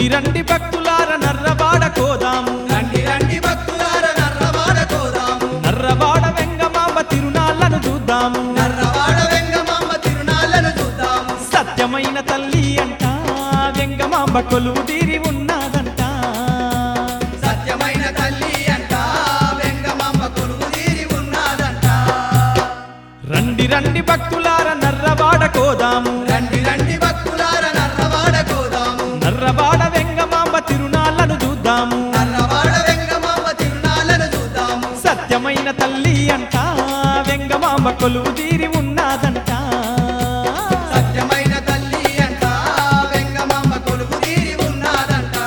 రండి రండి భక్తులార నర్రవాడ కోదాము రండి రండి భక్తులార నర్రవాడ కోదాము నర్రవాడ వెంగమాంబ తిరునాళ్ళను చూద్దాము నర్రవాడ వెంగమాంబ తిరునాళ్ళను చూద్దాము సత్యమైన తల్లి అంట వెంగమాంబ కొలువు తీరి ఉన్నదంట సత్యమైన తల్లి అంట వెంగమాంబ కొలువు తీరి ఉన్నదంట రండి రండి భక్తులార నర్రవాడ కోదాము రండి రండి భక్తులార నర్రవాడ కోదాము నర్రవాడ వెంగమాంబ తిరునాళ్ళను చూద్దాము నర్రవాడ వెంగమాంబ తిరునాళ్ళను చూద్దాము సత్యమైన తల్లి అంట వెంగమాంబ కొలువు తీరి ఉన్నదంట సత్యమైన తల్లి అంట వెంగమాంబ కొలువు తీరి ఉన్నదంట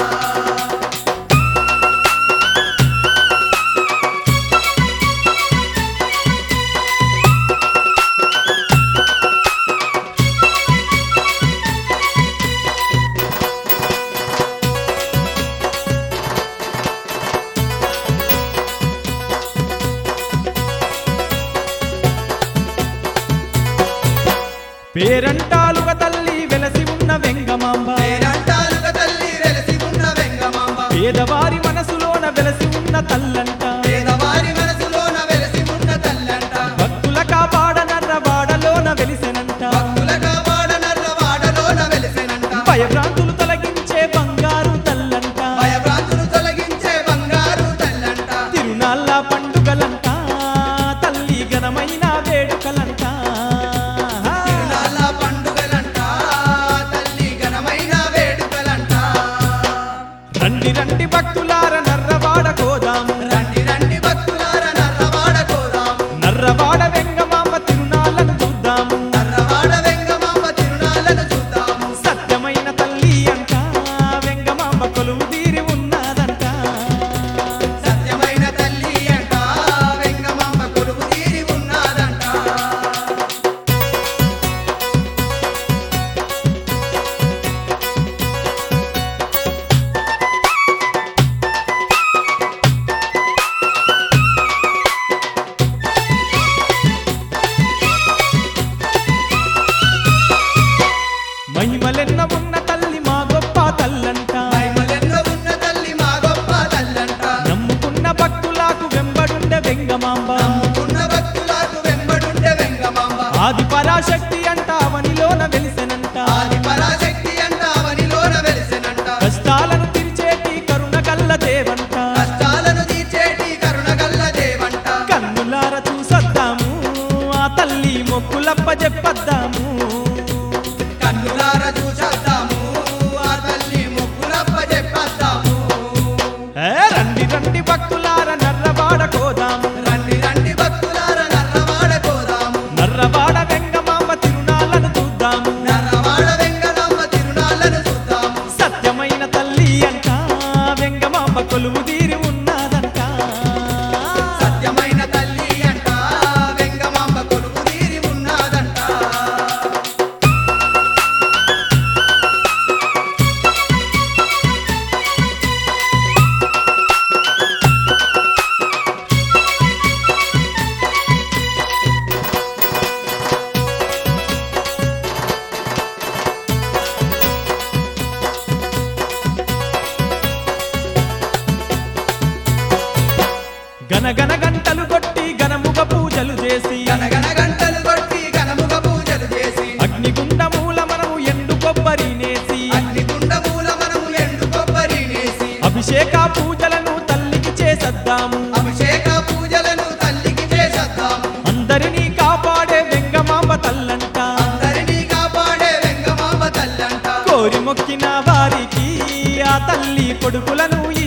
పేరంటాలుగా తల్లి వెలసి ఉన్న వెంగమాంబ పేరంటాలుగా తల్లి వెలసి ఉన్న వెంగమాంబ పేదవారి మనసులోన వెలసి ఉన్న తల్లంట పేదవారి మనసులోన వెలసి ఉన్న తల్లంట భక్తుల కాపాడ నర్రవాడలోన వెలిసెనంట భక్తుల కాపాడ నర్రవాడలోన వెలిసెనంట భయభ్రాంతులు తొలగించే బంగారు తల్లంట భయభ్రాంతులు తొలగించే బంగారు తల్లంట తిరునాళ్ళ పండుగలంట తల్లి ఘనమైన వేడుకలంట తిరునాళ్ళ పండుగలంట తల్లి ఘనమైన వేడుకలంట రండి రండి భక్తులార నర్రవాడ కోదాము రండి రండి భక్తులార నర్రవాడ కోదాము నర్రవాడ వెంగమాంబ తిరునాళ్ళను చూద్దాము నర్రవాడ వెంగమాంబ తిరునాళ్ళను చూద్దాము సత్యమైన తల్లి అంట వెంగమాంబ కొలువు తీరి ఉన్నదంట సత్యమైన తల్లి అంట వెంగమాంబ కొలువు తీరి ఉన్నదంట మహిమలెన్న ఉన్న తల్లి మా గొప్ప తల్లంట మహిమలెన్నో ఉన్న తల్లి మా గొప్ప తల్లంట నమ్ముకున్న భక్తులకు వెంబడుండే వెంగమాంబ నమ్ముకున్న భక్తులకు వెంబడుండే వెంగమాంబ ఆది పరాశక్తి అంట అవనిలోన వెలిసెనంట ఆది పరాశక్తి అంట అవనిలోన వెలిసెనంట కష్టాలను తీర్చేటి కరుణ కల్ల దేవంట కష్టాలను తీర్చేటి కరుణగల్ల దేవంట కన్నులార చూసొద్దాము ఆ తల్లి మొక్కులప్ప చెప్పొద్దాము కన్నులార చూసేద్దాము ఆ తల్లి ముక్కులప్ప చెప్పేద్దాము ఏ రండి రండి భక్తులార నర్రవాడ కోదాము రండి రండి భక్తులార నర్రవాడ కోదాము నర్రవాడ వెంగమాంబ తిరునాళ్ళను చూద్దాము నర్రవాడ వెంగమాంబ తిరునాళ్ళను చూద్దాము సత్యమైన తల్లి అంట వెంగమాంబ కొలువు తీరి ఉన్నదంట సత్యమైన తల్లి అంట వెంగమాంబ కొలువు తీరి ఉన్నదంట గనగన గంటలు కొట్టి గనముగ పూజలు చేసి గనగన గంటలు కొట్టి గణముగ పూజలు చేసి అగ్నిగుండ మూల మనము ఎండు కొబ్బరి నేసి అగ్నిగుండ మూల మనము ఎండు కొబ్బరి నేసి అభిషేక పూజలను తల్లికి చేసద్దాము అభిషేక పూజలను తల్లికి చేసేద్దాము అందరినీ కాపాడే వెంగమాంబ తల్లంట అందరినీ కాపాడే వెంగమాంబ తల్లంట కోరి మొక్కిన వారికి ఆ తల్లి కొడుకులను